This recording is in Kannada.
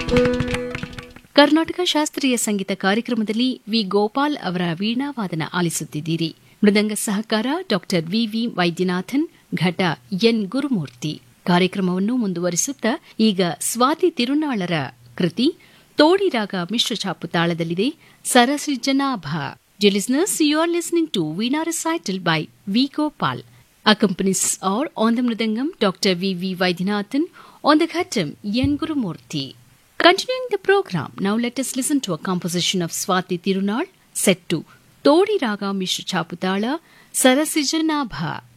ಕರ್ನಾಟಕ ಶಾಸ್ತ್ರೀಯ ಸಂಗೀತ ಕಾರ್ಯಕ್ರಮದಲ್ಲಿ ವಿ ಗೋಪಾಲ್ ಅವರ ವೀಣಾವಾದನ ಆಲಿಸುತ್ತಿದ್ದೀರಿ ಮೃದಂಗ ಸಹಕಾರ ಡಾಕ್ಟರ್ ವಿವಿ ವೈದ್ಯನಾಥನ್ ಘಟ ಎನ್ ಗುರುಮೂರ್ತಿ ಕಾರ್ಯಕ್ರಮವನ್ನು ಮುಂದುವರಿಸುತ್ತಾ ಈಗ ಸ್ವಾತಿ ತಿರುನಾಳರ ಕೃತಿ ತೋಡಿರಾಗ ಮಿಶ್ರ ಛಾಪು ತಾಳದಲ್ಲಿದೆ ಸರಸಿಜನಾಭ listeners you are listening to veena recital by V Gopal accompanies or on the mridangam Dr. V. V. Vaidyanathan, on the ghatam N. Gurumurthi. Continuing the program, now let us listen to a composition of Swati Tirunal, set to Todi Raga Mishra Chaputala, Sarasijanabha.